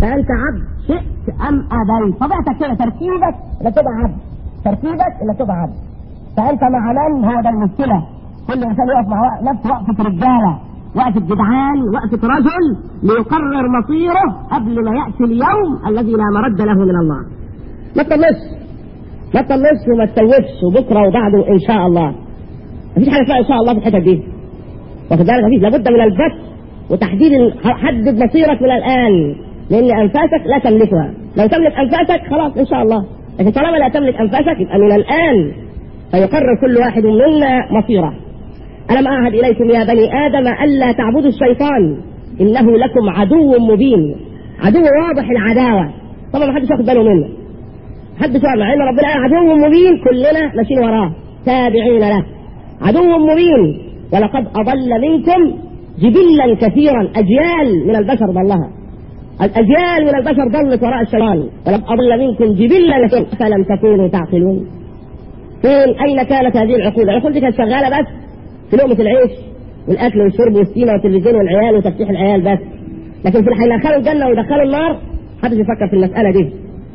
فانت عبد شئت ام ابيت طبيعتك كده تركيبك لا تبقى عبد تركيبك لا تبقى عبد فانت مع من هو ده المشكله كل انسان يقف مع نفسه وقفه رجاله وقفه جدعان وقفه رجل ليقرر مصيره قبل ما ياتي اليوم الذي لا مرد له من الله ما تطنش ما تطنش وما تسوفش وبكره وبعده ان شاء الله مفيش حاجه اسمها ان شاء الله في الحته دي واخد بالك مفيش لابد من البث وتحديد حدد مصيرك من الان لان انفاسك لا تملكها لو تملك انفاسك خلاص ان شاء الله لكن طالما لا تملك انفاسك يبقى من الان فيقرر كل واحد منا مصيره ألم أعهد إليكم يا بني آدم ألا تعبدوا الشيطان إنه لكم عدو مبين عدو واضح العداوة طبعا ما حدش واخد باله منه حدش واخد مع إن ربنا قال عدو مبين كلنا ماشيين وراه تابعين له عدو مبين ولقد أضل منكم جبلا كثيرا أجيال من البشر ضلها الأجيال من البشر ضلت وراء الشيطان ولقد أضل منكم جبلا لكن فلم تكونوا تعقلون فين أين كانت هذه العقول؟ العقول دي كانت شغالة بس في لقمة العيش والأكل والشرب والسينما والتلفزيون والعيال وتفتيح العيال بس لكن في اللي هيدخلوا الجنة ويدخلوا النار محدش يفكر في المسألة دي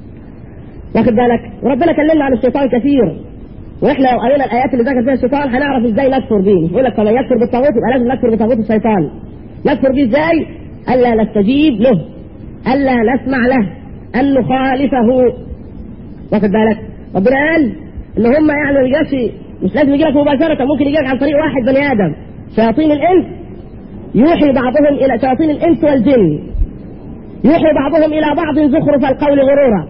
واخد بالك وربنا كلمنا عن الشيطان كثير واحنا لو قرينا الايات اللي ذكر فيها الشيطان هنعرف ازاي نكفر به يقول لك فمن يكفر بالطاغوت يبقى لازم نكفر بطاغوت الشيطان نكفر به ازاي؟ الا نستجيب له الا نسمع له ان نخالفه واخد بالك ربنا قال ان هم يعني ما يجيش مش لازم يجي لك مباشرة ممكن يجي لك عن طريق واحد بني آدم شياطين الإنس يوحي بعضهم إلى شياطين الإنس والجن يوحي بعضهم إلى بعض زخرف القول غرورا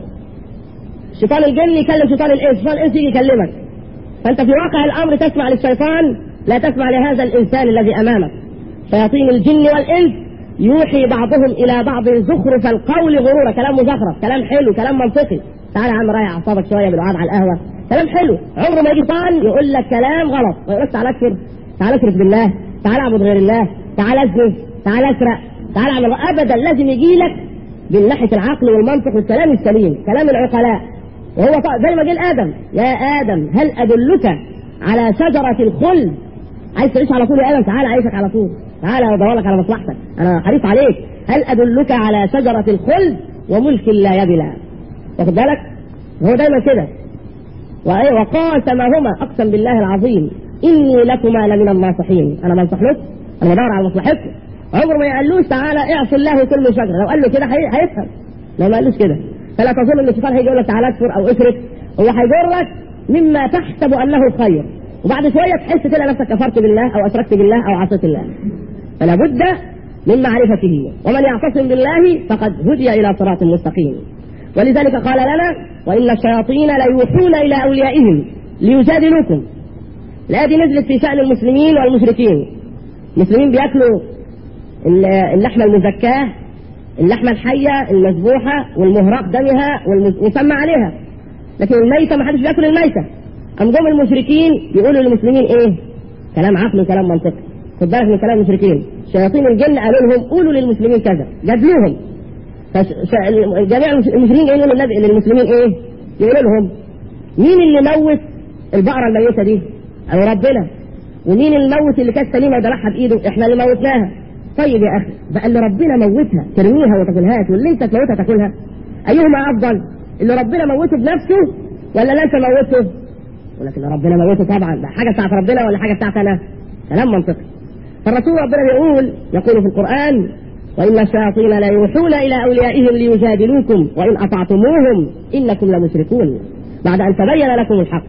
شيطان الجن يكلم شيطان الإنس شيطان الإنس يجي يكلمك فأنت في واقع الأمر تسمع للشيطان لا تسمع لهذا الإنسان الذي أمامك شياطين الجن والإنس يوحي بعضهم إلى بعض زخرف القول غرورا كلام مزخرف كلام حلو كلام منطقي تعالى يا عم رايح أعصابك شوية بالقعد على القهوة كلام حلو عمره ما يجي شيطان يقول لك كلام غلط ما يقولك تعالى اكفر تعالى اشرك بالله تعالى اعبد غير الله تعالى اسجد تعالى اسرق تعالى اعمل ابدا لازم يجي لك من ناحيه العقل والمنطق والكلام السليم كلام العقلاء وهو زي ما قال ادم يا ادم هل ادلك على شجره الخلد عايز تعيش على طول يا ادم تعالى عايشك على طول تعالى ادور لك على مصلحتك انا حريص عليك هل ادلك على شجره الخلد وملك لا يبلى واخد بالك هو دايما كده وقاسمهما اقسم بالله العظيم اني لكما لمن الناصحين انا بنصح لك انا بدور على مصلحتكم عمره ما يقالوش تعالى اعصي الله كل شجره لو قال له كده هيفهم لو ما قالوش كده فلا تظن ان الشيطان هيجي يقول لك تعالى اكفر او اشرك هو هيجرك مما تحسب انه خير وبعد شويه تحس كده نفسك كفرت بالله او اشركت بالله او عصيت الله فلا بد من معرفته ومن يعتصم بالله فقد هدي الى صراط مستقيم ولذلك قال لنا وإن الشياطين ليوحون إلى أوليائهم ليجادلوكم الآية دي نزلت في شأن المسلمين والمشركين المسلمين بياكلوا اللحمة المزكاة اللحمة الحية المذبوحة والمهراق دمها والمسمى عليها لكن الميتة ما حدش بياكل الميتة أم جم المشركين يقولوا للمسلمين إيه؟ كلام عقل وكلام منطقي خد بالك من كلام المشركين شياطين الجن قالوا لهم قولوا للمسلمين كذا جادلوهم جميع المسلمين جايين يقولوا للنبي للمسلمين ايه؟ يقولوا لهم مين اللي موت البقره الميته دي؟ او ربنا ومين اللي موت اللي كانت سليمه وذبحها بايده؟ احنا اللي موتناها طيب يا اخي بقى اللي ربنا موتها ترميها وما تاكلهاش واللي انت تموتها تاكلها ايهما افضل؟ اللي ربنا موته بنفسه ولا لا انت موته؟ ولكن ربنا موته طبعا ده حاجه بتاعت ربنا ولا حاجه بتاعت انا؟ كلام منطقي فالرسول ربنا بيقول يقول في القران وإن الشياطين ليوحون إلى أوليائهم ليجادلوكم وإن أطعتموهم إنكم لمشركون بعد أن تبين لكم الحق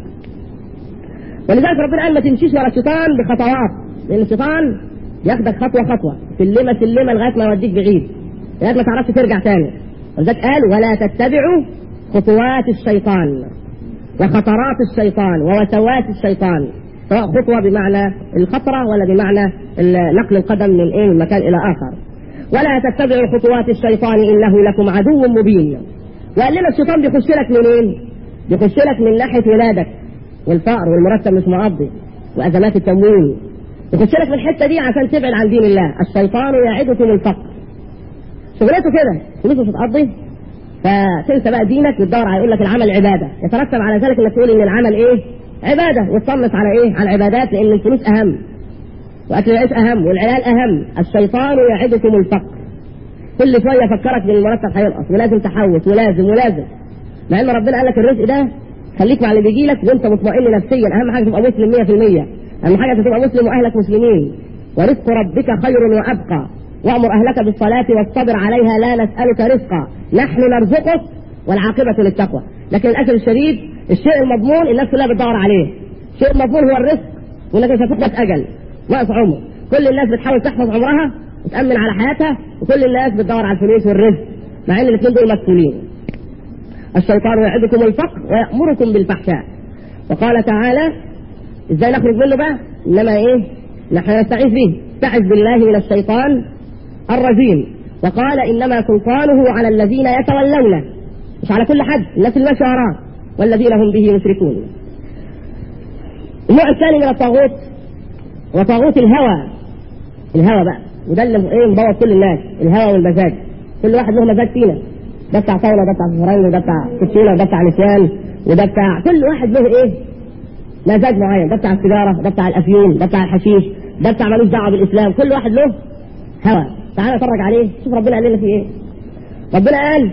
ولذلك ربنا قال ما تمشيش ورا الشيطان بخطوات لأن الشيطان ياخدك خطوة خطوة سلمة سلمة لغاية ما يوديك بعيد لغاية ما تعرفش ترجع تاني ولذلك قال ولا تتبعوا خطوات الشيطان وخطرات الشيطان ووسوات الشيطان سواء خطوة بمعنى الخطرة ولا بمعنى نقل القدم من إيه من مكان إلى آخر ولا تتبعوا خطوات الشيطان انه لكم عدو مبين وقال لنا الشيطان بيخش لك منين؟ بيخش لك من ناحيه ولادك والفقر والمرتب مش مقضي وازمات التموين يخش لك من الحته دي عشان تبعد عن دين الله الشيطان يعدكم الفقر شغلته كده فلوسه تتقضي فتنسى بقى دينك وتدور على يقول لك العمل عباده يترتب على ذلك انك تقول ان العمل ايه؟ عباده وتصنف على ايه؟ على العبادات لان الفلوس اهم واكل العيش اهم والعيال اهم الشيطان يعدكم الفقر كل شويه يفكرك ان المرتب هينقص ولازم تحوش ولازم ولازم مع ان ربنا قال لك الرزق ده خليك مع اللي بيجي لك وانت مطمئن نفسيا اهم حاجه تبقى مسلم 100% اهم حاجه تبقى مسلم واهلك مسلمين ورزق ربك خير وابقى وامر اهلك بالصلاه واصطبر عليها لا نسالك رزقا نحن نرزقك والعاقبه للتقوى لكن للاسف الشديد الشيء المضمون الناس كلها بتدور عليه الشيء المضمون هو الرزق وانك مش هتخلص اجل ناقص عمر كل الناس بتحاول تحفظ عمرها وتامن على حياتها وكل الناس بتدور على الفلوس والرزق مع ان الاثنين دول مسؤولين الشيطان يعدكم الفقر ويأمركم بالفحشاء وقال تعالى ازاي نخرج منه بقى انما ايه نحن نستعيذ به استعذ بالله من الشيطان الرجيم وقال انما سلطانه على الذين يتولونه مش على كل حد الناس اللي ماشيه وراه والذين هم به مشركون النوع الثاني من الطاغوت هو طاغوت الهوى الهوى بقى وده اللي ايه مبوظ كل الناس الهوى والمزاج كل واحد له مزاج فينا ده بتاع طاوله ده بتاع شطرنج وده بتاع كوتشينه وده بتاع نسيان وده بتاع كل واحد له ايه مزاج معين ده بتاع السيجاره ده بتاع الافيون ده بتاع الحشيش ده بتاع ملوش دعوه بالاسلام كل واحد له هوى تعالى نتفرج عليه شوف ربنا قال لنا فيه ايه ربنا قال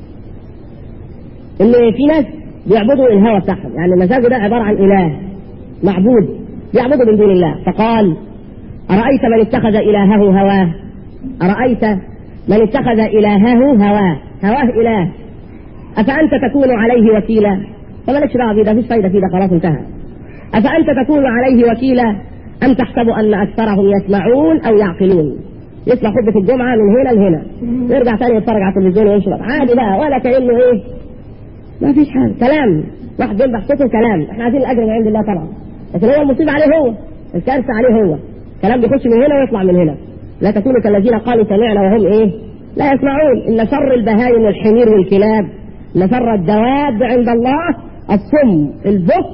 ان في ناس بيعبدوا الهوى بتاعهم يعني المزاج ده عباره عن اله معبود يعبده من دون الله فقال أرأيت من اتخذ إلهه هواه أرأيت من اتخذ إلهه هواه هواه إله أفأنت تكون عليه وكيلا فمالكش دعوة بيه ده مفيش فايدة فيه ده خلاص انتهى أفأنت تكون عليه وكيلا أم تحسب أن أكثرهم يسمعون أو يعقلون يسمع خطبة الجمعة من هنا لهنا يرجع تاني يتفرج على التلفزيون ويشرب عادي بقى ولا كأنه إيه ما فيش حاجة كلام واحد بينبح صوته كلام احنا عايزين الأجر من عند الله طبعا لكن هو المصيبة عليه هو الكارثة عليه هو كلام بيخش من هنا ويطلع من هنا لا تكونوا كالذين قالوا سمعنا وهم ايه لا يسمعون ان شر البهائم والحمير والكلاب ان شر الدواب عند الله الصم البك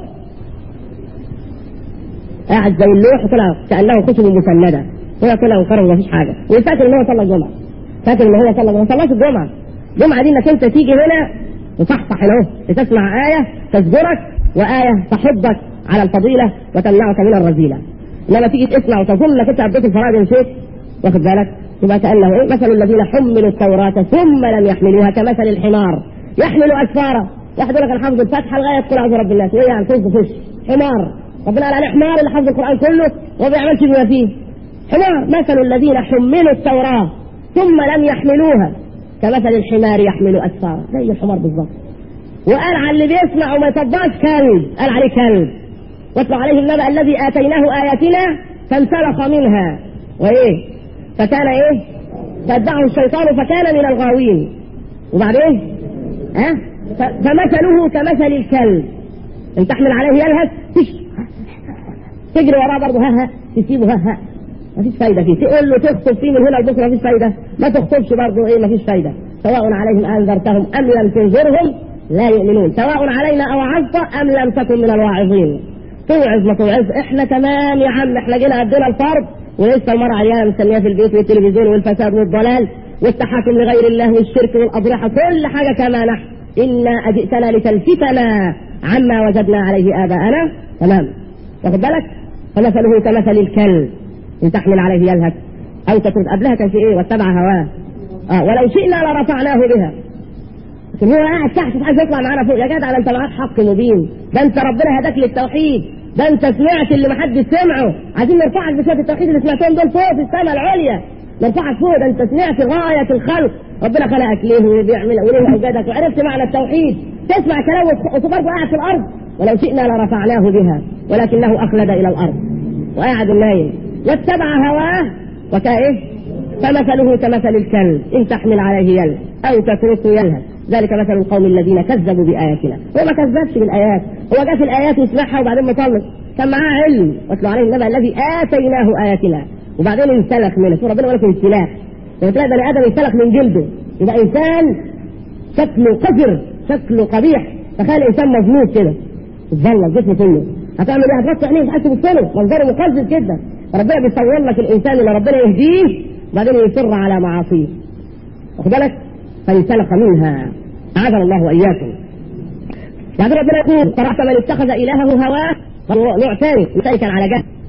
قاعد زي اللوح طلع كانه خشب مسنده هو طلع وقرر ما فيش حاجه وفاكر ان هو صلى الجمعه فاكر ان هو صلى ما صلاش الجمعه الجمعه دي انك انت تيجي هنا وتصحصح اهو لتسمع ايه تزجرك وايه تحضك على الفضيله وتمنعك من الرذيله انما تيجي تسمع وتظن انك انت اديت الفرائض ومشيت واخد بالك يبقى كانه ايه مثل الذين حملوا التوراه ثم لم يحملوها كمثل الحمار يحمل اسفارا واحد يقول لك انا حافظ الفاتحه لغايه قل اعوذ برب الناس وايه يعني فوز فش حمار ربنا قال عليه حمار اللي حافظ القران كله وما بيعملش بما فيه حمار مثل الذين حملوا التوراه ثم لم يحملوها كمثل الحمار يحمل اسفارا زي الحمار بالظبط وقال على اللي بيسمع وما يطبقش كلب قال عليه كلب واتلو عليه النبأ الذي آتيناه آياتنا فانسلخ منها وإيه فكان إيه فاتبعه الشيطان فكان من الغاوين وبعدين ها أه؟ فمثله كمثل الكلب ان تحمل عليه يلهث تجري وراه برضه ها ها تسيبه ها ها مفيش فايدة فيه تقول له تخطب فيه من هنا لبكره مفيش فايدة ما تخطبش برضه ايه مفيش فايدة سواء عليهم انذرتهم ام لم تنذرهم لا يؤمنون سواء علينا او عظت ام لم تكن من الواعظين توعظ ما توعظ احنا تمام يا عم احنا جينا ادينا الفرض ولسه المرأة عيالة مستنية في البيت والتلفزيون والفساد والضلال والتحاكم لغير الله والشرك والأضرحة كل حاجة كما نحن إنا أجئتنا لتلفتنا عما وجدنا عليه آباءنا تمام واخد بالك فمثله كمثل الكلب إن تحمل عليه يلهث أو تكون قبلها كان في إيه واتبع هواه آه ولو شئنا لرفعناه بها لكن هو قاعد تحت مش عايز يطلع معانا فوق يا جدع ده انت معاك حق مبين ده انت ربنا هداك للتوحيد ده انت سمعت اللي محدش سمعه عايزين نرفعك بشويه التوحيد اللي سمعتهم دول فوق في السماء العليا نرفعك فوق ده انت سمعت غايه الخلق ربنا خلقك ليه وبيعمل وليه اوجدك وعرفت معنى التوحيد تسمع كلام وبرضه قاعد في الارض ولو شئنا لرفعناه بها ولكنه اخلد الى الارض وقاعد نايم واتبع هواه وكايه فمثله كمثل الكلب ان تحمل عليه يلهث او تتركه يلهث ذلك مثل القوم الذين كذبوا بآياتنا هو ما كذبش بالآيات هو جاء في الآيات وسمعها وبعدين مطلق كان معاه علم واتلو عليه النبأ الذي آتيناه آياتنا وبعدين انسلخ منه شو ربنا ولكم انسلاخ لما تلاقي بني آدم انسلخ من جلده يبقى إنسان شكله قذر شكله قبيح تخيل إنسان مظلوم كده اتظلم الجسم كله هتعمل ايه؟ هتغطي عينيه وتحس بالصلب منظره مقزز جدا ربنا بيصور لك الإنسان اللي ربنا يهديه وبعدين يصر على معاصيه واخد بالك؟ فانسلخ منها أعاذنا الله وإياكم بعد ربنا يقول قرأت من اتخذ إلهه هواه نوع ثاني مثال كان على جهل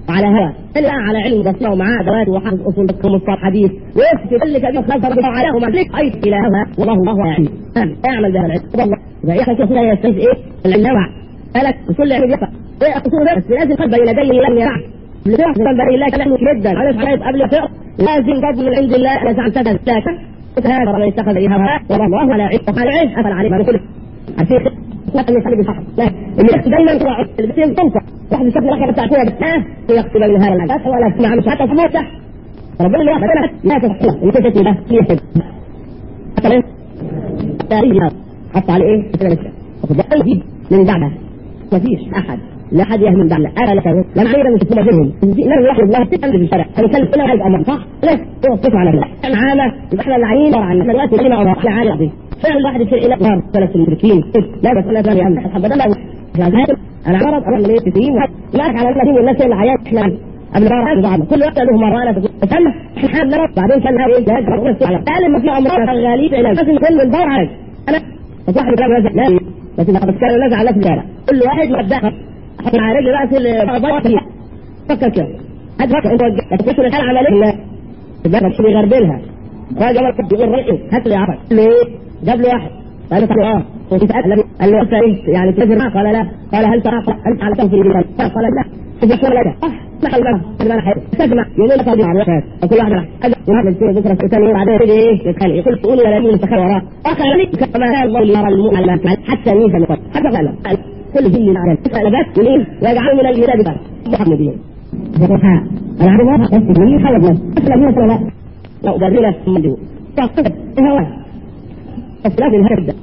وعلى هوى اللي على علم بصيره ومعاه ادوات وحافظ اصول فقه ومصطلح حديث ويفتي كل كلمه خلاص ضرب عليه وما لك اي الى هوى والله الله يعني اعمل بهذا العلم والله اذا يحصل كده يستفيد ايه النوع قالك وكل علم يقرا ايه اصول بس لازم قلب بين يديه لم يرع لتعرف بين الله كلام جدا عارف عارف قبل فقه لازم قبل من عند الله انا زعمت هذا الساكن هذا من اتخذ الهوى والله على عيش وقال عيش افل عليه ما كله عارفين لا اللي يخلي بالفحص لا اللي يخفي دايما هو البسين تنفع واحد يشوف الاخر بتاعتها بتاه ويخفي بين هذا العباس ولا يسمع مش حتى صموت تحت ربنا اللي واحد لا تفحص اللي كنت ده يحب حتى ليه تاريخ حط عليه ايه كده لسه وخد من بعدها ما فيش احد لا حد يهمل بعد انا لك لا معيرا مش تكون بينهم لا الواحد الله تتكلم في الشارع هنتكلم كلها عايز امر صح؟ لا توقفوا على الله عامة يبقى احنا العين عن احنا دلوقتي كلمة او احنا عالي عظيم فعلا الواحد يصير الى نار ثلاث المشركين لا بس انا فاهم يعني حبة ده انا عرض انا ليه سنين لا على الله والناس اللي عيال احنا قبل ما نعرف بعض كل وقت له مرة انا استنى احنا حابب نرى بعدين كان هذا ايه جهاز على تعلم ما في امراض شغالين الى لازم كل الدور عليك انا بس واحد كلام لازم لا بس اذا بتكلم لازم على في الشارع كل واحد مبدأ احط مع رجل راس البابا فكر كده هات فكر انت لكن تدخل الحاله عمليه لا شو يغربلها راجل رب يقول رأيه هات لي عفك ليه جاب له واحد قال له اه وفي سأل قال له انت ايه يعني تفر معه قال لا قال هل ترى انت على تنفر الجبال قال لا تفر شو لا صح ما حل بقى انا حياتي تسمع يقول لك قضي على الوقت وكل واحد راح اجل واحد يصير ذكرى ثاني وبعدين يجي ايه يتخلي يقول تقول ولا يقول تخلي وراه اخر عليك كما قال الله يرى المؤمن حتى ينسى النقاط حتى قال كل جل على اسال بس منين ويجعله من الجلاد بس محمد دين فتحاء انا عارف ما بس منين خلق نفسه اسلم من ولا لا بدرنا من دون فقط هو بس لازم هبدا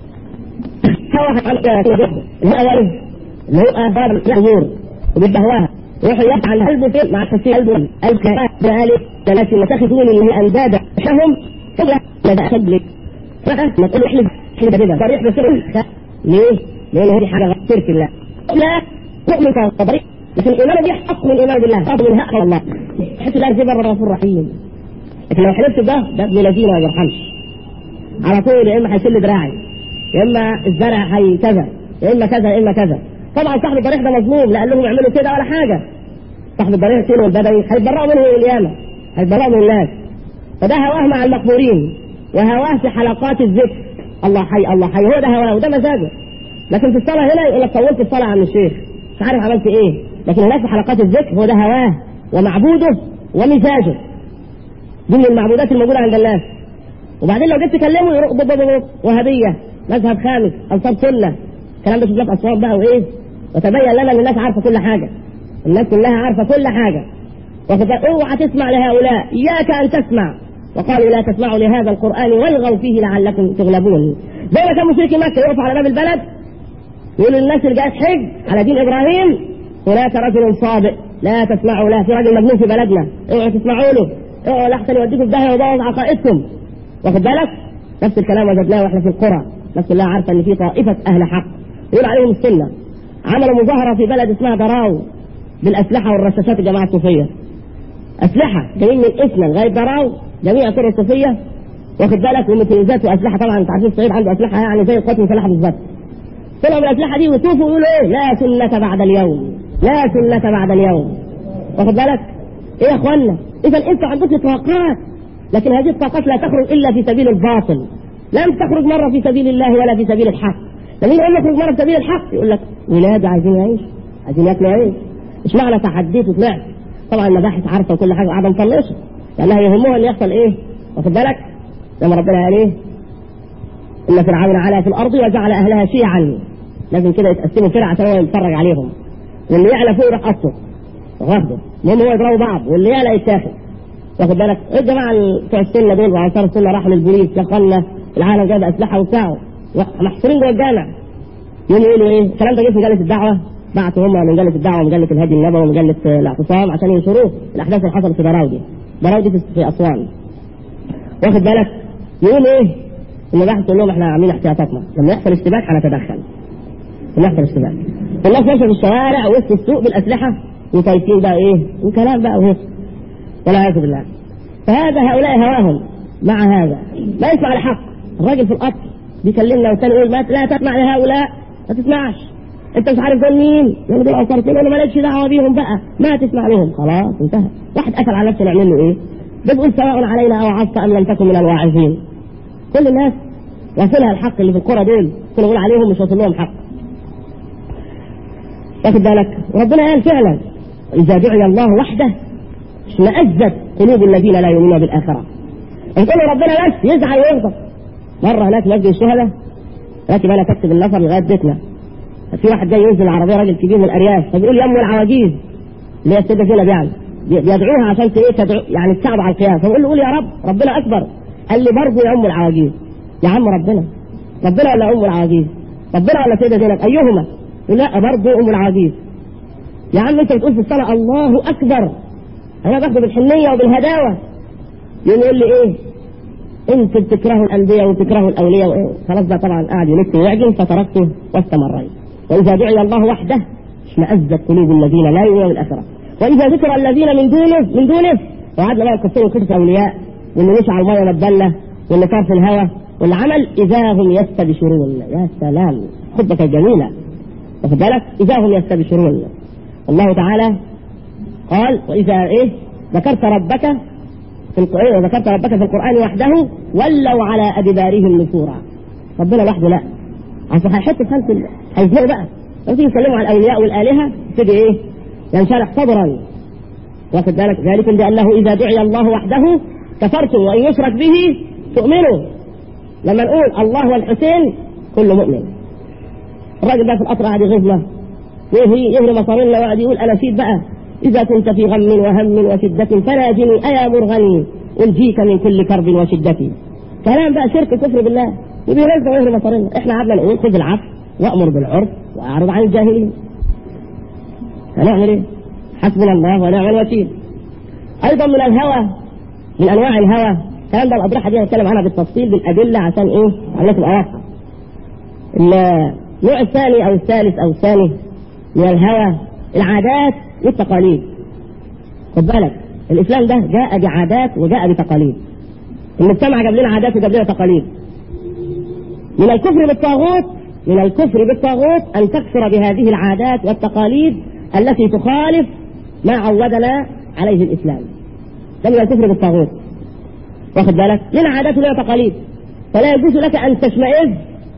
هو على كده الهوى اللي هو باب الامور وبالهواها يروح يفعل قلبه مع تفسير قلبه قلب ذلك ثلاث يتخذون من اندادا شهم كده ماذا اشد لك ما تقول احلف احلف كده صار يحلف ليه؟ لان هذه حاجه شرك الله لا تؤمن كطريق لكن الايمان دي حق من الايمان بالله حق من حق الله تحس لا جبر الرسول الرحيم لكن لو حلفت ده ده ابن الذين ما بيرحمش على طول يا اما هيشل دراعي يا اما الزرع هي كذا يا اما كذا يا اما كذا طبعا صاحب الضريح ده مظلوم لا قال لهم اعملوا كده ولا حاجه صاحب الضريح كيلو البدوي هيتبرأوا منه يوم القيامه هيتبرأوا من الناس فده هواه مع المقبورين وهواه في حلقات الذكر الله حي الله حي هو ده هواه وده مزاجه لكن في الصلاه هنا يقول لك طولت الصلاه عن الشيخ مش عارف عملت ايه لكن هناك في حلقات الذكر هو ده هواه ومعبوده ومزاجه دي من المعبودات الموجوده عند الناس وبعدين لو جيت تكلمه يروح وهابيه مذهب خامس انصار سنه الكلام ده شوف لك اصوات بقى وايه وتبين لنا ان الناس عارفه كل حاجه الناس كلها عارفه كل حاجه اوعى تسمع لهؤلاء اياك ان تسمع وقالوا لا تسمعوا لهذا القران والغوا فيه لعلكم تغلبون زي ما كان مشركي مكه يقف على باب البلد يقول للناس اللي جايه تحج على دين ابراهيم هناك رجل صادق لا تسمعوا له في راجل مجنون في بلدنا اوعوا تسمعوا له اوعوا لاحسن يوديكم في داهيه ويبوظ عقائدكم واخد بالك نفس الكلام وجدناه واحنا في القرى الناس كلها عارفه ان في طائفه اهل حق يقول عليهم السنه عملوا مظاهره في بلد اسمها دراو بالاسلحه والرشاشات الجماعه الصوفيه اسلحه جايين من اسنا لغايه دراو جميع طرق الصوفيه واخد بالك ومتيزات واسلحه طبعا انت عارفين الصعيد عنده اسلحه يعني زي القوات المسلحه بالظبط طلعوا بالاسلحه دي ويطوفوا ويقولوا ايه لا سنه بعد اليوم لا سنه بعد اليوم واخد بالك ايه يا اخوانا اذا انت عندك طاقات لكن هذه الطاقات لا تخرج الا في سبيل الباطل لم تخرج مره في سبيل الله ولا في سبيل الحق لما يقول لك مره في سبيل الحق يقول لك ولاد عايزين يعيش عايزين ياكلوا عيش مش معنى تحديت وطلعت طبعا المباحث عارفه وكل حاجه وقاعده مطنشه لانها يهمها اللي يحصل ايه واخد بالك لما ربنا قال ايه ان فرعون علا في الارض وجعل اهلها شيعا لازم كده يتقسموا فرع عشان هو يتفرج عليهم واللي يعلى فوق يروح قصه واخده المهم هو يضربوا بعض واللي يعلى يتاخد واخد بالك الجماعه بتوع السنه دول وانصار السنه راحوا للبوليس يا اخوانا العالم جاب اسلحه وبتاع محصورين جوه الجامع يوم يقولوا ايه الكلام ده جه في مجله الدعوه بعتوا هم مجله الدعوه ومجله الهادي النبوي ومجله الاعتصام عشان ينشروه الاحداث اللي حصلت في دراودي دراودي في اسوان واخد بالك يقول ايه المباحث تقول لهم احنا عاملين احتياطاتنا لما يحصل اشتباك هنتدخل لما يحصل اشتباك الناس ماشيه في الشوارع وسط السوق بالاسلحه وطايفين بقى ايه وكلام بقى وهيك والعياذ بالله فهذا هؤلاء هواهم مع هذا ما يسمع الحق الراجل في القطر بيكلمنا والثاني يقول لا تسمع لهؤلاء ما تسمعش انت مش عارف دول مين يقول دول انصار فين انا مالكش دعوه بيهم بقى ما تسمع لهم خلاص انتهى واحد قفل على نفسه نعمل له ايه بتقول سواء علينا او عصت ام لم تكن من الواعظين كل الناس واصلها الحق اللي في القرى دول كنا نقول عليهم مش واصل لهم حق واخد بالك ربنا قال فعلا اذا دعي الله وحده اشمئزت قلوب الذين لا يؤمنون بالاخره يقول ربنا بس يزعل ويغضب مره هناك مسجد الشهداء راكب انا تكتب النفر لغايه بيتنا في واحد جاي ينزل العربيه راجل كبير من الارياف فبيقول يا ام العواجيز اللي هي السيده زينب يعني بيدعوها عشان ايه تدعو يعني تساعد على القيام فبقول له قول يا رب ربنا اكبر قال لي برضه يا ام العواجيز يا عم ربنا ربنا ولا ام العواجيز ربنا ولا سيده زينب ايهما لا برضه ام العواجيز يا عم انت بتقول في الصلاه الله اكبر انا باخده بالحنيه وبالهداوه يقوم يقول لي ايه انت بتكرهوا الانبياء وبتكرهوا الاولياء وإيه؟ خلاص بقى طبعا قاعد يلف ويعجن فتركته واستمريت واذا دعي الله وحده اشمئزت قلوب الذين لا يؤمنون بالاخره واذا ذكر الذين من دونه من دونه وقعدنا بقى نكسروا قصه اولياء واللي مشى على الميه والدله واللي صار في الهوى واللي عمل اذا هم يستبشرون يا سلام خطبه جميله واخد بالك اذا هم يستبشرون الله تعالى قال واذا ايه ذكرت ربك في القرآن ذكرت ربك في القرآن وحده ولوا على أدبارهم نفورا ربنا وحده لا عشان هيحط خمس هيزنقوا بقى لو تيجي يتكلموا عن الأولياء والآلهة تبتدي إيه؟ ينشرح صدرا واخد بالك ذلك بأنه إذا دعي الله وحده كفرتم وإن يشرك به تؤمنوا لما نقول الله والحسين كل مؤمن الراجل بقى في القطر قاعد يغفله يهري مصارينا وقعد يقول أناشيد بقى إذا كنت في غم وهم وشدة فناجني أيا مرغني أنجيك من كل كرب وشدة كلام بقى شرك كفر بالله وبيرزق ويهري مصارينا احنا قعدنا نقول خذ العفو وأمر بالعرف وأعرض عن الجاهلين هنعمل ايه؟ حسبنا الله ونعم الوكيل أيضا من الهوى من أنواع الهوى الكلام ده الأضرحة دي هنتكلم عنها بالتفصيل بالأدلة عشان إيه؟ على تبقى واضحة. النوع الثاني أو الثالث أو الثاني من الهوى العادات والتقاليد خد بالك الاسلام ده جاء بعادات وجاء بتقاليد المجتمع جاب لنا عادات وجاب لنا تقاليد من الكفر بالطاغوت من الكفر بالطاغوت ان تكفر بهذه العادات والتقاليد التي تخالف ما عودنا عليه الاسلام ده من الكفر بالطاغوت واخد بالك لنا عادات ولنا تقاليد فلا يجوز لك ان تشمئز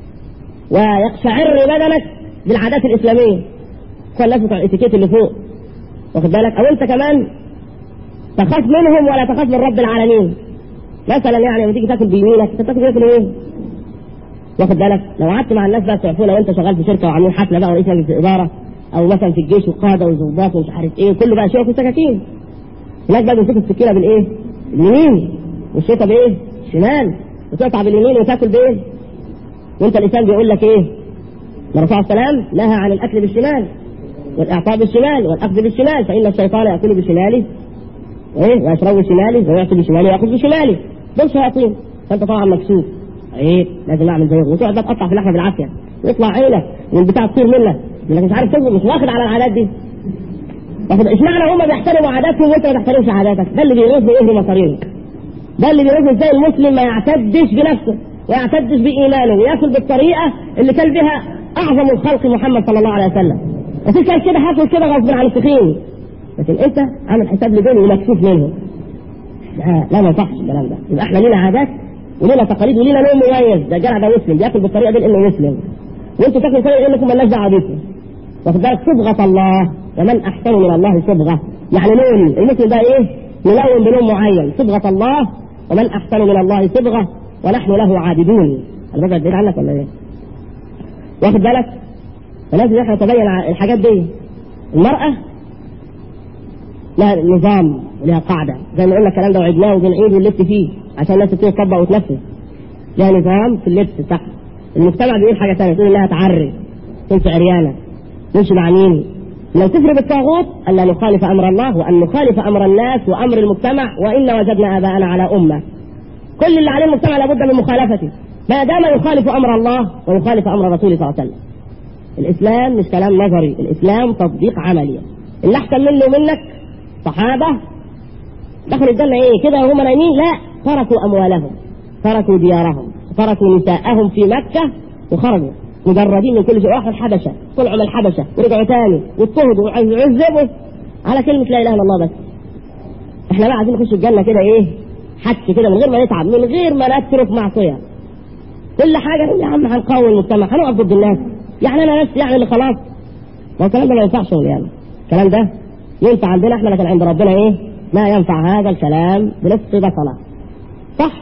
ويقشعر بدنك بالعادات الاسلاميه كل بتوع الاتيكيت اللي فوق واخد بالك او انت كمان تخاف منهم ولا تخاف من رب العالمين مثلا يعني لما تيجي تاكل بيمينك انت تاكل تاكل ايه؟ واخد بالك لو قعدت مع الناس بقى تعرفوا لو انت شغال في شركه وعاملين حفله بقى ورئيس مجلس الاداره او مثلا في الجيش وقاده وظباط ومش عارف ايه كله بقى شوك وسكاكين هناك بقى بيمسكوا السكينه بالايه؟ اليمين والشوكه بايه؟ الشمال وتقطع باليمين وتاكل بايه؟ وانت الانسان بيقول لك ايه؟ الرسول عليه السلام نهى عن الاكل بالشمال والاعطاء بالشمال والاخذ بالشمال فان الشيطان ياكل بشماله ايه ويشرب بشماله ويأكل بشماله ويأخذ بشماله دول شياطين فانت طبعا مكسوف ايه لازم اعمل زيهم وتقعد بقى تقطع في اللحمه بالعافيه ويطلع عينك والبتاع تطير منك لانك مش عارف تظبط مش واخد على العادات دي واخد اشمعنى هم بيحترموا عاداتهم وانت ما تحترمش عاداتك ده اللي بيرز بايه مصارينك ده اللي بيرز ازاي المسلم ما يعتدش بنفسه ويعتدش بايمانه وياكل بالطريقه اللي كان بها اعظم الخلق محمد صلى الله عليه وسلم مفيش كان كده هاكل كده غصب عن التخين لكن انت عامل حساب لدول ومكسوف منهم لا لا ما يصحش الكلام ده يبقى احنا لينا عادات ولينا تقاليد ولينا نوم مميز ده جرع ده مسلم بياكل بالطريقه دي لانه مسلم وانتوا تاكلوا طريقه يقول لكم مالناش دعوه بيكم واخد بالك صبغه الله ومن احسن من الله صبغه يعني لون المسلم ده ايه؟ ملون بلون معين صبغه الله ومن احسن من الله صبغه ونحن له عابدون انا بقعد بعيد عنك ولا ايه؟ واخد بالك؟ فلازم احنا نتبين الحاجات دي المرأة لها نظام ولها قاعدة زي ما قلنا الكلام ده وعدناه وبنعيد ونلف فيه عشان الناس تبتدي تطبق وتنفذ لها نظام في اللبس بتاعها المجتمع بيقول حاجة ثانية يقول انها تعري تمشي عريانة تمشي مع مين؟ لو كفر بالطاغوت ألا نخالف أمر الله وأن نخالف أمر الناس وأمر المجتمع وإن وجدنا آباءنا على أمة كل اللي عليه المجتمع لابد من مخالفته ما دام يخالف أمر الله ويخالف أمر رسوله صلى الله عليه وسلم الإسلام مش كلام نظري الإسلام تطبيق عملي اللي أحسن منه ومنك صحابة دخلوا الجنة إيه كده وهم نايمين لا تركوا أموالهم تركوا ديارهم تركوا نساءهم في مكة وخرجوا مجردين من كل شيء راحوا الحبشه طلعوا من الحبشه ورجعوا تاني واضطهدوا وعذبوا على كلمه لا اله الا الله بس احنا بقى عايزين نخش الجنه كده ايه حك كده من غير ما نتعب من غير ما نترك معصيه كل حاجه يا عم هنقوي المجتمع هنقف ضد الناس يعني انا نفسي يعني اللي خلاص ما الكلام ده ما ينفعش يعني الكلام ده ينفع عندنا احنا لكن عند ربنا ايه ما ينفع هذا الكلام بنصف بصله صح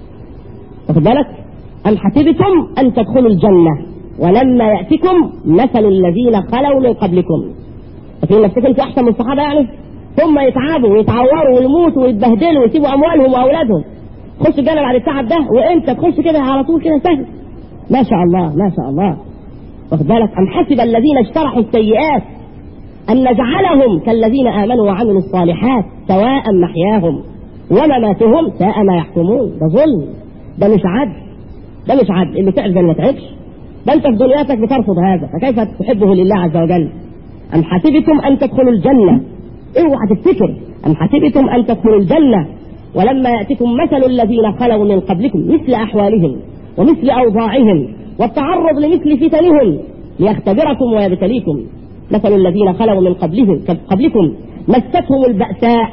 واخد بالك أم حسبتم أن تدخلوا الجنة ولما يأتكم مثل الذين خلوا من قبلكم ففي نفسكم انتوا أحسن من الصحابة يعني ثم يتعبوا ويتعوروا ويموتوا ويتبهدلوا ويسيبوا أموالهم وأولادهم خش الجنة بعد التعب ده وأنت تخش كده على طول كده سهل ما شاء الله ما شاء الله واخد بالك أم حسب الذين اجترحوا السيئات أن نجعلهم كالذين آمنوا وعملوا الصالحات سواء محياهم ومماتهم ساء ما يحكمون ده ظلم ده مش عدل ده مش عدل اللي تعب ما تعبش ده انت في دنياتك بترفض هذا فكيف تحبه لله عز وجل أم حسبتم أن تدخلوا الجنة اوعى تفتكر أم حسبتم أن تدخلوا الجنة ولما يأتكم مثل الذين خلوا من قبلكم مثل أحوالهم ومثل أوضاعهم والتعرض لمثل فتنهم ليختبركم ويبتليكم مثل الذين خلوا من قبلهم قبلكم مستهم البأساء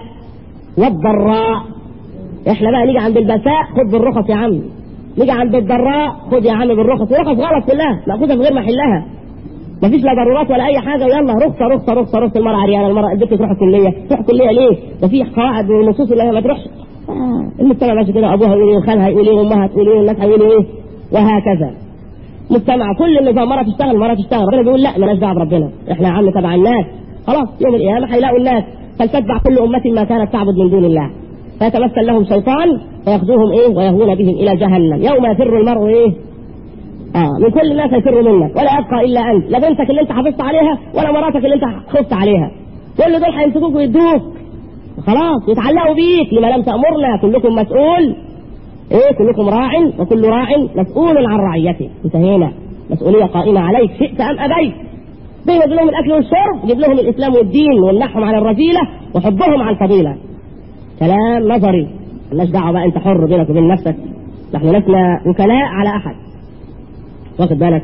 والضراء احنا بقى نيجي عند البأساء خد بالرخص يا عم نيجي عند الضراء خد يا عم بالرخص ورخص غلط كلها مأخوذة في غير محلها مفيش لا ضرورات ولا اي حاجه ويلا رخصه رخصه رخصه رخصه المرأة عريانه المرأة البنت تروح الكليه تروح الكليه ليه؟ ده في قواعد ونصوص اللي هي ما تروحش آه. المجتمع ماشي كده ابوها يقول ايه خالها يقول ايه امها تقول ايه والناس هيقولوا ايه وهكذا مجتمع كل النظام مره تشتغل مره تشتغل ربنا بيقول لا مالناش دعوه بربنا احنا يا عم تبع الناس خلاص يوم القيامه هيلاقوا الناس فلتتبع كل امه ما كانت تعبد من دون الله فيتمثل لهم شيطان فياخذوهم ايه ويهون بهم الى جهنم يوم يفر المرء ايه اه من كل الناس يفر منك ولا يبقى الا انت لا بنتك اللي انت حافظت عليها ولا مراتك اللي انت خفت عليها كل دول هيمسكوك ويدوك خلاص يتعلقوا بيك لما لم تامرنا كلكم مسؤول ايه كلكم راع وكل راع مسؤول عن رعيته انتهينا مسؤوليه قائمه عليك شئت ام ابيت بيجيب لهم الاكل والشرب يجيب لهم الاسلام والدين ويمنحهم عن الرذيله وحبهم عن الفضيله كلام نظري مالناش دعوه بقى انت حر بينك وبين نفسك نحن لسنا وكلاء على احد واخد بالك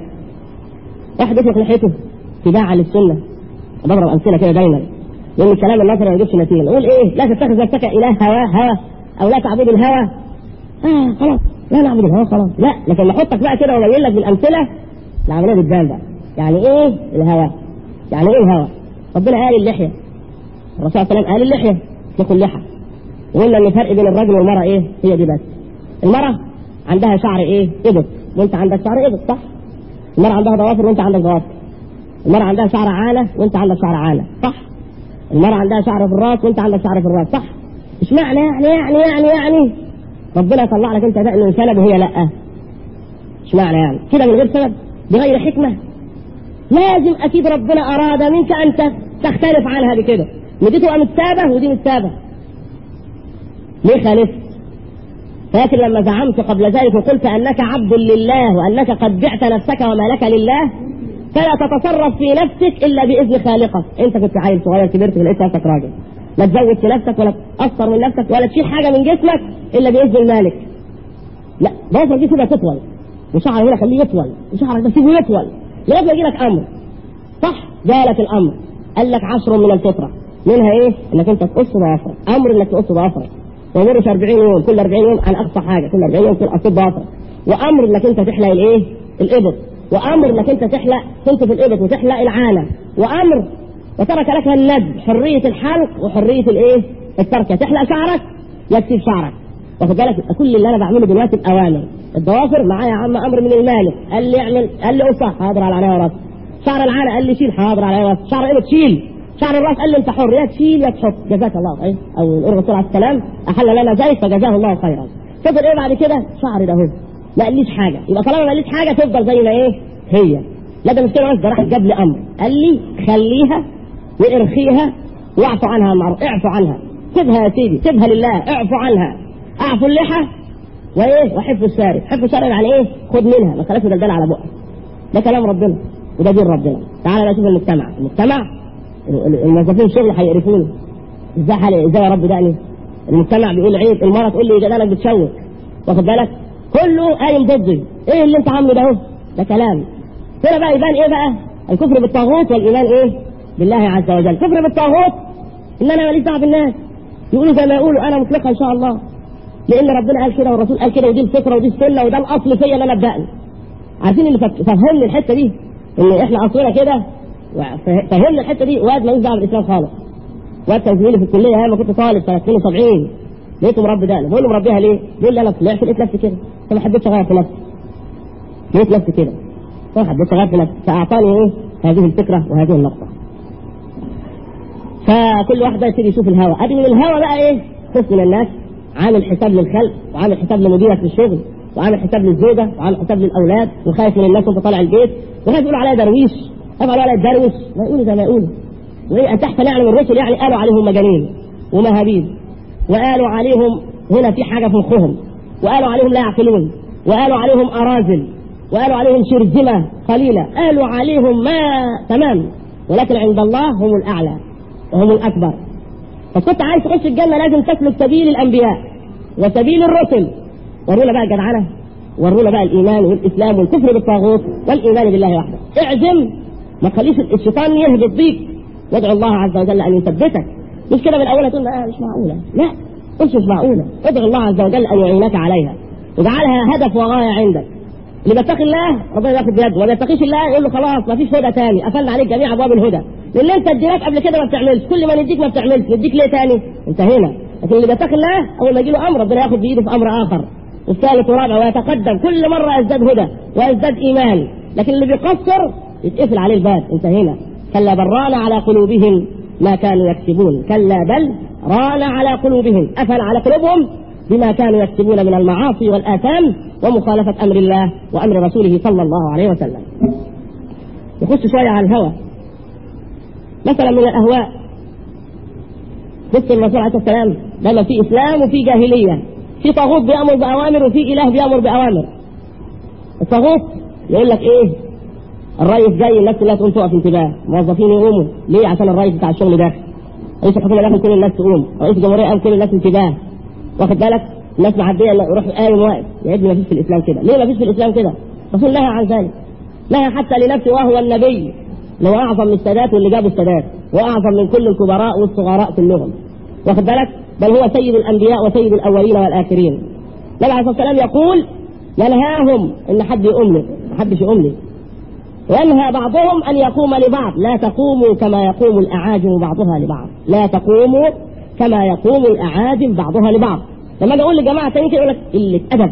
واحد يطلق لحيته اتباعا للسنه بضرب امثله كده دايما لان الكلام النظري ما يجيبش نتيجه نقول ايه لا تتخذ نفسك اله هوى هوى او لا تعبد الهوى اه خلاص لا نعبد الهوى خلاص لا لكن نحطك بقى كده ونبين لك بالامثله العمليه بتبان بقى يعني ايه الهوى يعني ايه الهوى ربنا قال اللحيه الرسول صلى الله عليه وسلم قال اللحيه اطلقوا اللحى وقلنا ان الفرق بين الرجل والمراه ايه هي دي بس المراه عندها شعر ايه ابط وانت عندك شعر ابط صح المراه عندها ضوافر وانت عندك ضوافر المراه عندها شعر عاله وانت عندك شعر عاله صح المراه عندها شعر في الراس وانت عندك شعر في الراس صح مش معنى يعني يعني يعني يعني ربنا يطلع لك انت دقن وسلب وهي لا مش معنى يعني كده من غير سبب بغير حكمه لازم اكيد ربنا اراد منك ان تختلف عنها بكده ودي تبقى متسابه ودي متسابه ليه خالفت فاكر لما زعمت قبل ذلك وقلت انك عبد لله وانك قد بعت نفسك ومالك لله فلا تتصرف في نفسك الا باذن خالقك انت كنت عيل صغير كبرت ولقيت نفسك راجل لا تزود في نفسك ولا تأثر من نفسك ولا تشيل حاجه من جسمك الا باذن المالك لا ضوافرك دي سيبها تطول وشعرك هنا خليه يطول وشعرك ده سيبه يطول لغايه ما يجي لك امر صح جالك الامر قال لك عشر من الفطره منها ايه؟ انك انت تقص ضوافرك امر انك تقص ضوافرك ما يمرش 40 يوم كل 40 يوم عن اقصى حاجه كل 40 يوم تقص ضوافرك وامر انك انت تحلق الايه؟ الابط وامر انك انت تحلق تنتف الابط وتحلق العانه وامر وترك لك الندب حريه الحلق وحريه الايه؟ التركه تحلق شعرك يكتب شعرك واخد بالك كل اللي انا بعمله دلوقتي الاوامر الضوافر معايا يا عم امر من المالك قال لي اعمل قال لي قصه حاضر على عينيا وراسي شعر العانه قال لي شيل حاضر على عينيا وراسي شعر الابط شيل شعر الراس قال لي انت حر يا تشيل يا تحط جزاك الله خير او الرسول عليه السلام احل لنا ذلك فجزاه الله خيرا فضل ايه بعد كده شعر ده اهو ما قاليش حاجه يبقى طالما ما قاليش حاجه تفضل زي ما ايه هي لا ده مش كده بس ده راح جاب لي امر قال لي خليها وارخيها واعفو عنها معروف اعفو عنها سيبها يا سيدي سيبها لله اعفو عنها اعفو اللحى وايه وحفظ الشارب حفظ الشارب يعني ايه خد منها ما خلاش دلدل على بقك ده كلام ربنا وده دين ربنا تعالى بقى شوف المجتمع المجتمع الموظفين الشغل هيقرفوني ازاي حالي ازاي يا رب دقني المجتمع بيقول عيب المرأة تقول لي جدالك بتشوك واخد بالك كله قايم ضدي ايه اللي انت عامله ده اهو ده كلام هنا بقى يبان ايه بقى الكفر بالطاغوت والايمان ايه بالله عز وجل الكفر بالطاغوت ان انا ماليش دعوه بالناس يقولوا زي ما يقولوا انا مطلقه ان شاء الله لان ربنا قال كده والرسول قال كده ودي الفكره ودي السنه وده الاصل فيا ان انا ابدا عارفين اللي فهمني الحته دي ان احنا اصلنا كده فهمنا الحته دي واد ملوش دعوه بالاسلام خالص واد كان زميلي في الكليه ايام ما كنت طالب سنه 72 لقيته مربي ده بقول له مربيها ليه؟ بيقول لي انا طلعت لقيت نفسي كده فما حبيتش اغير في نفسي لقيت نفسي كده فما حبيتش اغير في نفسي فاعطاني ايه هذه الفكره وهذه النقطه فكل واحد بقى يبتدي يشوف الهوى ادي من الهوى بقى ايه قسم من الناس عامل حساب للخلق وعامل حساب لمديرك في الشغل وعامل حساب للزوجه وعامل حساب للاولاد وخايف من الناس وانت طالع البيت وخايف يقولوا عليا درويش خايف عليا دروش ما يقولوا زي ما يقولوا وايه ان تحت نعلم الرسل يعني قالوا عليهم مجانين ومهابيل وقالوا عليهم هنا في حاجه في مخهم وقالوا عليهم لا يعقلون وقالوا عليهم اراذل وقالوا عليهم شرذمه قليله قالوا عليهم ما تمام ولكن عند الله هم الاعلى وهم الاكبر فكنت عايز تخش الجنه لازم تسلك سبيل الانبياء وسبيل الرسل ورونا بقى الجدعنه ورونا بقى الايمان والاسلام والكفر بالطاغوت والايمان بالله وحده اعزم ما تخليش الشيطان يهبط بيك وادعو الله عز وجل ان يثبتك مش كده من اولها تقول لا مش معقوله لا قلت مش معقوله ادعو الله عز وجل ان يعينك عليها واجعلها هدف وغايه عندك اللي بيتقي الله ربنا ياخد بيده وما بيتقيش الله يقول له خلاص ما فيش هدى تاني قفلنا عليك جميع ابواب الهدى لان انت اديناك قبل كده ما بتعملش كل ما نديك ما بتعملش نديك ليه تاني انتهينا لكن اللي بيتقي الله اول ما يجي له امر ربنا ياخد بايده في امر اخر والثالث والرابع ويتقدم كل مره يزداد هدى ويزداد ايمان لكن اللي بيقصر يتقفل عليه الباب انتهينا كلا بل ران على قلوبهم ما كانوا يكسبون كلا بل ران على قلوبهم قفل على قلوبهم بما كانوا يكسبون من المعاصي والآثام ومخالفة أمر الله وأمر رسوله صلى الله عليه وسلم نخش شوية على الهوى مثلا من الأهواء بص الرسول عليه السلام لما في إسلام وفي جاهلية في طاغوت بيأمر بأوامر وفي إله بيأمر بأوامر الطاغوت يقول لك إيه الرئيس جاي الناس كلها تقوم تقف انتباه موظفين يقوموا ليه عشان الرئيس بتاع الشغل داخل رئيس الحكومه داخل كل الناس تقوم رئيس الجمهوريه قام كل الناس انتباه واخد بالك الناس معديه يروح قايم واقف يا ابني ما فيش في الاسلام كده ليه ما فيش في الاسلام كده الرسول نهى عن ذلك نهى حتى لنفسه وهو النبي اللي هو اعظم من السادات واللي جابوا السادات واعظم من كل الكبراء والصغراء كلهم واخد بالك بل هو سيد الانبياء وسيد الاولين والاخرين النبي عليه الصلاه والسلام يقول ينهاهم ان حد يقوم لي ما حدش يقوم لي وينهى بعضهم ان يقوم لبعض لا تقوموا كما يقوم الاعاجم بعضها لبعض لا تقوموا كما يقوم الاعاجم بعضها لبعض لما اجي اقول لجماعه تاني كده يقول لك قله ادب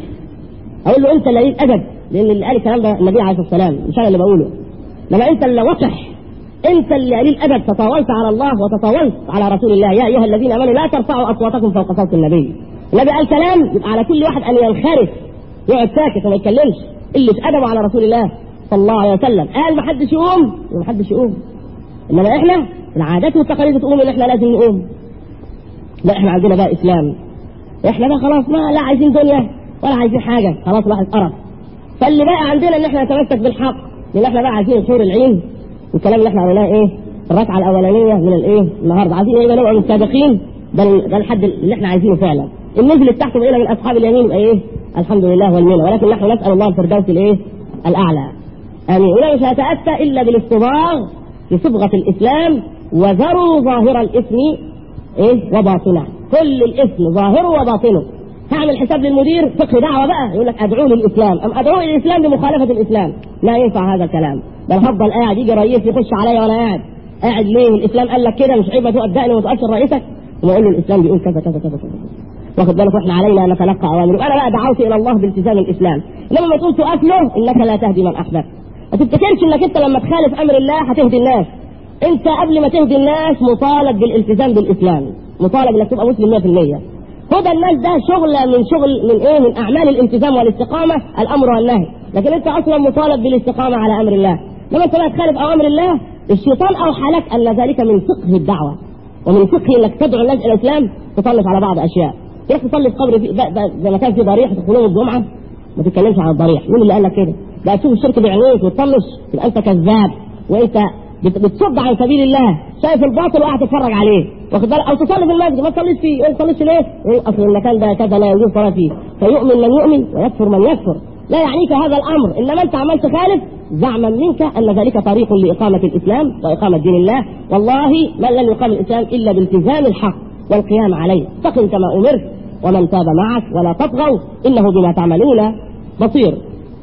اقول له انت اللي قليل ادب لان اللي قال الكلام ده النبي عليه الصلاه والسلام مش انا اللي بقوله لما انت اللي وقح انت اللي قليل ادب تطاولت على الله وتطاولت على رسول الله يا ايها الذين امنوا لا ترفعوا اصواتكم فوق صوت النبي النبي قال كلام يبقى على كل واحد ان ينخرف يقعد ساكت وما يتكلمش قله ادب على رسول الله صلى الله عليه وسلم قال ما حدش يقوم ما حدش يقوم انما احنا العادات والتقاليد تقوم ان احنا لازم نقوم لا احنا عندنا بقى اسلام احنا بقى خلاص ما لا عايزين دنيا ولا عايزين حاجه خلاص الواحد قرف فاللي بقى عندنا ان احنا نتمسك بالحق لان احنا بقى عايزين حور العين والكلام اللي احنا عملناه ايه الركعه الاولانيه من الايه النهارده عايزين ايه نبقى من السابقين ده ده الحد اللي احنا عايزينه فعلا النزل تحت بقينا من اصحاب اليمين يبقى ايه الحمد لله والمنه ولكن نحن نسال الله الفردوس الايه الاعلى امين ولا مش هتاتى الا بالاصطباغ بصبغه الاسلام وذروا ظاهر الاثم ايه وباطنه كل الاثم ظاهره وباطنه هعمل حساب للمدير فقه دعوه بقى يقول لك ادعوه للاسلام ام ادعوه للاسلام بمخالفه الاسلام لا ينفع هذا الكلام بل هفضل قاعد يجي رئيس يخش عليا وانا قاعد قاعد ليه الاسلام قال لك كده مش عيب تقف دقني وما تقفش رئيسك واقول له الاسلام بيقول كذا كذا كذا كذا واخد بالك واحنا علينا ان نتلقى اوامر انا بقى دعوت الى الله بالتزام الاسلام انما ما تقول تقف له انك لا تهدي من احببت ما تفتكرش انك انت لما تخالف امر الله هتهدي الناس انت قبل ما تهدي الناس مطالب بالالتزام بالاسلام مطالب انك تبقى مسلم 100% هدى الناس ده شغل من شغل من ايه من اعمال الالتزام والاستقامه الامر والنهي لكن انت اصلا مطالب بالاستقامه على امر الله لما انت لا تخالف اوامر الله الشيطان اوحى لك ان ذلك من فقه الدعوه ومن فقه انك تدعو الناس الى الاسلام تطلق على بعض اشياء تروح تصلي في قبر في زي ما كان في ضريح في يوم الجمعه ما تتكلمش عن الضريح مين اللي قال لك كده؟ بقى تشوف الشرك بعينيك وتطنش تبقى انت كذاب وانت بتصد عن سبيل الله شايف الباطل وقاعد تتفرج عليه واخد بالك او تصلي في المسجد ما تصليش فيه ما تصليش ليه؟ ايه اصل المكان ده كذا لا يجوز صلاه فيه فيؤمن من يؤمن ويكفر من يكفر لا يعنيك هذا الامر انما انت عمال تخالف زعما منك ان ذلك طريق لاقامه الاسلام واقامه دين الله والله من لن يقام الاسلام الا بالتزام الحق والقيام عليه فقم كما امرت ومن تاب معك ولا تطغوا انه بما تعملون بصير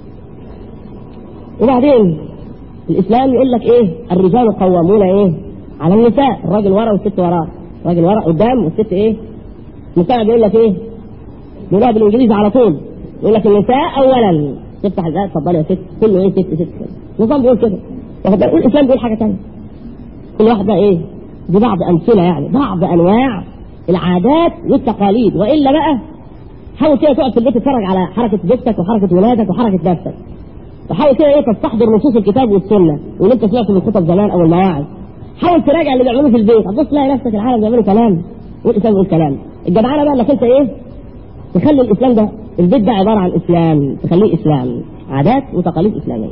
وبعدين الاسلام يقول لك ايه الرجال قوامون ايه على النساء الراجل ورا والست وراه الراجل ورا قدام والست ايه النساء بيقول لك ايه بيقولها بالانجليزي على طول يقول لك النساء اولا تفتح الآية اتفضلي يا ست كله ايه ست ست النظام بيقول كده واخد بالك الاسلام بيقول حاجه ثانيه كل واحد بقى ايه دي بعض امثله يعني بعض انواع العادات والتقاليد والا بقى حاول كده تقعد في البيت تتفرج على حركه زوجتك وحركه ولادك وحركه نفسك وحاول كده ايه تستحضر نصوص الكتاب والسنه واللي انت سمعته من خطب زمان او المواعظ حاول تراجع اللي بيعملوه في البيت هتبص تلاقي نفسك العالم بيعملوا كلام والاسلام بيقول كلام الجدعانه بقى انك انت ايه تخلي الاسلام ده البيت ده عباره عن اسلام تخليه اسلام عادات وتقاليد اسلاميه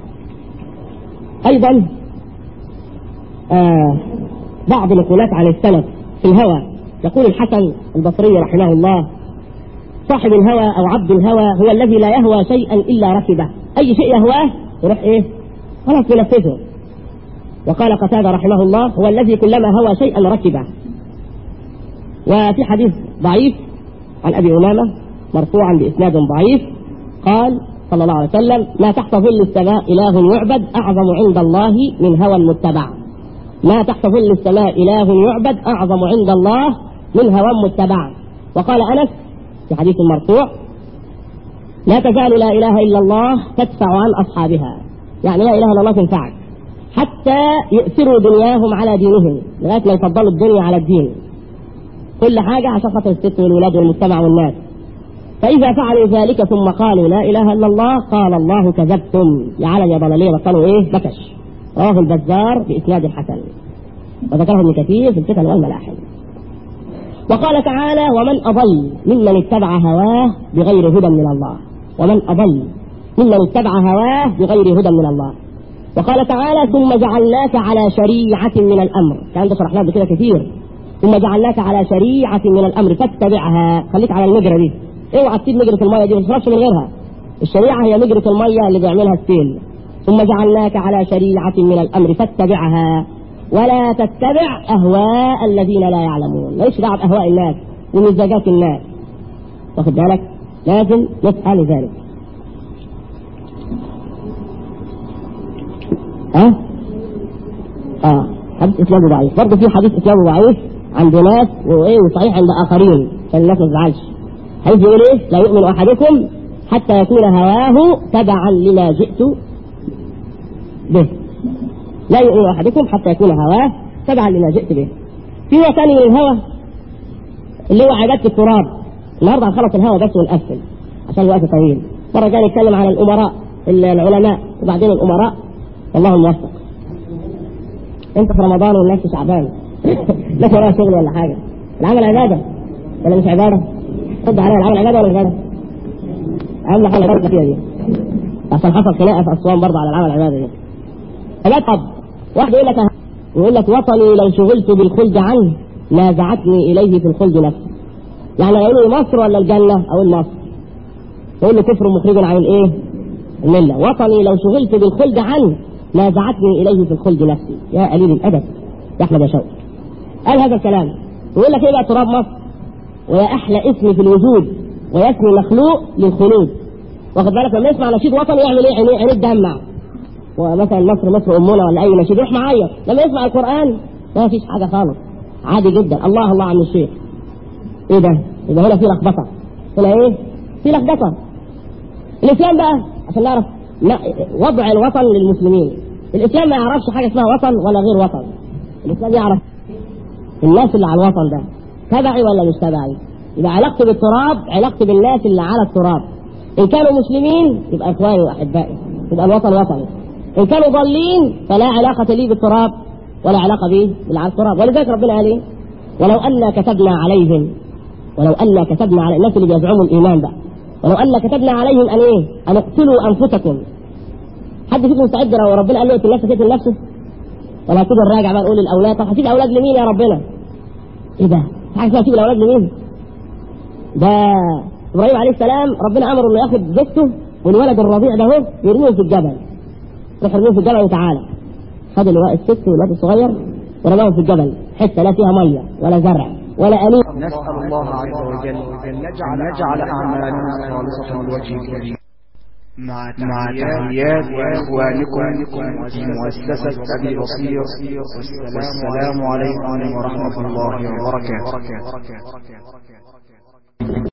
ايضا آه بعض نقولات عن السلف في الهوى يقول الحسن البصري رحمه الله صاحب الهوى او عبد الهوى هو الذي لا يهوى شيئا الا ركبه اي شيء يهواه يروح ايه خلاص ينفذه وقال قتادة رحمه الله هو الذي كلما هوى شيئا ركبه وفي حديث ضعيف عن ابي امامه مرفوعا باسناد ضعيف قال صلى الله عليه وسلم ما تحت ظل السماء اله يعبد اعظم عند الله من هوى المتبع ما تحت ظل السماء اله يعبد اعظم عند الله من هوى متبع وقال انس في حديث مرفوع لا تزال لا اله الا الله تدفع عن اصحابها يعني لا اله الا الله تنفعك حتى يؤثروا دنياهم على دينهم لغايه ما يفضلوا الدنيا على الدين كل حاجه عشان خاطر الست والولاد والمجتمع والناس فإذا فعلوا ذلك ثم قالوا لا إله إلا الله قال الله كذبتم يا علم يا ضلالية بطلوا إيه بكش رواه البزار بإسناد حسن وذكره ابن كثير في الفتن والملاحم وقال تعالى ومن أضل ممن اتبع هواه بغير هدى من الله ومن أضل ممن اتبع هواه بغير هدى من الله وقال تعالى ثم جعلناك على شريعة من الأمر كان ده شرحناه بكده كثير ثم جعلناك على شريعة من الأمر فاتبعها خليك على المجرى دي اوعى تسيب مجرة المية دي ما تشربش من غيرها الشريعة هي مجرة المية اللي بيعملها السيل ثم جعلناك على شريعة من الأمر فاتبعها ولا تتبع أهواء الذين لا يعلمون ماليش دعوة بأهواء الناس ومزاجات الناس واخد بالك لازم نفعل ذلك ها اه حديث اسلامه ضعيف برضه في حديث اسلامه ضعيف عند ناس وايه وصحيح عند اخرين عشان الناس ما تزعلش حيث يقول ايه لا يؤمن احدكم حتى يكون هواه تبعا لما جئت به لا يؤمن احدكم حتى يكون هواه تبعا لما جئت به في نوع ثاني من الهوى اللي هو عباده التراب النهارده هنخلص الهوى بس ونقفل عشان الوقت طويل مره كان يتكلم عن الامراء العلماء وبعدين الامراء والله الموفق انت في رمضان والناس في شعبان لك وراها شغل ولا حاجه العمل عباده ولا مش عباده؟ رد عليا العمل عباده ولا عباده؟ اهم حاجه الرد فيها دي عشان حصل خناقه في اسوان برضه على العمل العباده دي عباد طب واحد يقول لك يقول لك وطني لو شغلت بالخلد عنه نازعتني اليه في الخلد نفسي يعني يقول لي مصر ولا الجنه اقول مصر يقول لي كفر مخرج عن الايه؟ المله وطني لو شغلت بالخلد عنه نازعتني اليه في الخلد نفسي يا قليل الادب يا احمد يا شوقي قال هذا الكلام يقول لك ايه بقى تراب مصر ويا احلى اسم في الوجود ويسمي مخلوق للخلود واخد بالك لما يسمع نشيد وطني يعمل ايه عينيه عينيه تدمع ومثلا مصر مصر امنا ولا اي نشيد يروح معايا لما يسمع القران ما فيش حاجه خالص عادي جدا الله الله عم الشيخ ايه ده يبقى هنا في لخبطه هنا ايه في لخبطه الاسلام بقى عشان نعرف وضع الوطن للمسلمين الاسلام ما يعرفش حاجه اسمها وطن ولا غير وطن الاسلام يعرف الناس اللي على الوطن ده تبعي ولا مش تبعي يبقى علاقتي بالتراب علاقتي بالناس اللي على التراب ان كانوا مسلمين يبقى اخواني واحبائي يبقى الوطن وطني ان كانوا ضالين فلا علاقه لي بالتراب ولا علاقه بي باللي على التراب ولذلك ربنا قال ايه ولو ان كتبنا عليهم ولو ان كتبنا على الناس اللي بيزعموا الايمان بقى ولو ان كتبنا عليهم ان ايه ان اقتلوا انفسكم حد فيكم مستعد لو ربنا قال له اقتل نفسك اقتل نفسه ولا هتيجي نراجع بقى نقول الاولاد طب هتيجي الاولاد لمين يا ربنا؟ ايه ده؟ في حاجه اسمها تيجي الاولاد لمين؟ ده ابراهيم عليه السلام ربنا امره انه ياخد زوجته والولد الرضيع ده هو يرموه في الجبل روح ارموه في الجبل وتعالى خد الولد الست والولد الصغير ورماه في الجبل حته لا فيها ميه ولا زرع ولا أنيق نسأل الله عز وجل أن يجعل أعمالنا خالصة لوجهه الكريم مع تحيات إخوانكم في مؤسسة أبي بصير والسلام عليكم ورحمة الله وبركاته